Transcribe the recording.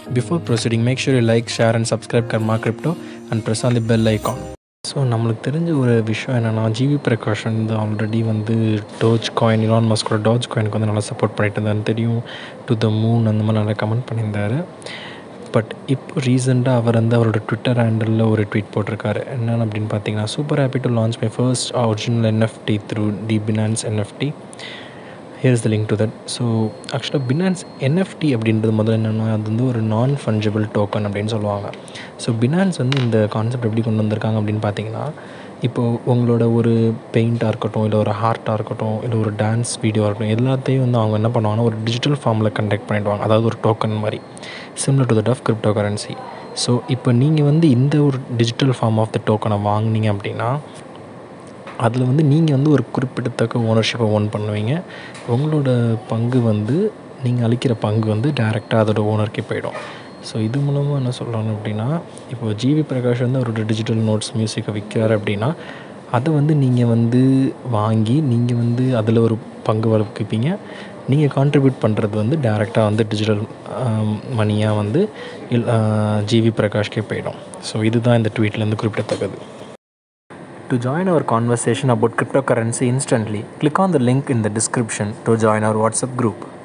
Before proceeding, make sure you like, share, and subscribe Karma Crypto and press on the bell icon. So நம்மளுக்கு தெரிஞ்ச ஒரு விஷயம் என்னென்னா GV Prakash வந்து already வந்து டோஜ் காயின் இலான் மஸ்கோட டாஜ் காயினுக்கு வந்து நல்லா சப்போர்ட் பண்ணிட்டு இருந்தாருன்னு தெரியும் டு த மூன் அந்த மாதிரி நல்லா கமெண்ட் பண்ணியிருந்தாரு பட் இப்போ ரீசெண்டாக அவர் வந்து அவரோட ட்விட்டர் ஹேண்டலில் ஒரு ட்வீட் போட்டிருக்காரு என்னென்னு அப்படின்னு பார்த்தீங்கன்னா super happy to launch my first original NFT through the Binance NFT here's the link to that so ஆக்சுவலாக பினான்ஸ் என்எஃப்டி அப்படின்றது முதல்ல என்னென்னா அது வந்து ஒரு நான் ஃபன்ஜபிள் டோக்கன் அப்படின்னு சொல்லுவாங்க ஸோ பினான்ஸ் வந்து இந்த கான்செப்ட் எப்படி கொண்டு வந்திருக்காங்க அப்படின்னு பார்த்தீங்கன்னா இப்போது உங்களோட ஒரு பெயிண்ட்டாக இருக்கட்டும் இல்லை ஒரு ஹார்ட்டாக இருக்கட்டும் இல்லை ஒரு டான்ஸ் வீடியோவாக இருக்கட்டும் எல்லாத்தையும் வந்து அவங்க என்ன பண்ணுவாங்கன்னா ஒரு டிஜிட்டல் ஃபார்மில் கண்டக்ட் பண்ணிவிடுவாங்க அதாவது ஒரு டோக்கன் மாதிரி similar to that of cryptocurrency so இப்போ நீங்கள் வந்து இந்த ஒரு டிஜிட்டல் ஃபார்ம் ஆஃப் த டோக்கனை வாங்கினீங்க அப்படின்னா அதில் வந்து நீங்கள் வந்து ஒரு குறிப்பிடத்தக்க ஓனர்ஷிப்பை ஓன் பண்ணுவீங்க உங்களோட பங்கு வந்து நீங்கள் அளிக்கிற பங்கு வந்து டேரெக்டாக அதோட ஓனருக்கே போயிடும் ஸோ இது மூலமாக என்ன சொல்கிறாங்க அப்படின்னா இப்போ ஜிவி பிரகாஷ் வந்து அவரோட டிஜிட்டல் நோட்ஸ் மியூசிக்கை விற்கிறாரு அப்படின்னா அதை வந்து நீங்கள் வந்து வாங்கி நீங்கள் வந்து அதில் ஒரு பங்கு வளர்க்குப்பீங்க நீங்கள் கான்ட்ரிபியூட் பண்ணுறது வந்து டேரெக்டாக வந்து டிஜிட்டல் மணியாக வந்து ஜிவி பிரகாஷ்கே போயிடும் ஸோ இதுதான் இந்த ட்வீட்லேருந்து குறிப்பிடத்தக்கது To join our conversation about cryptocurrency instantly, click on the link in the description to join our WhatsApp group.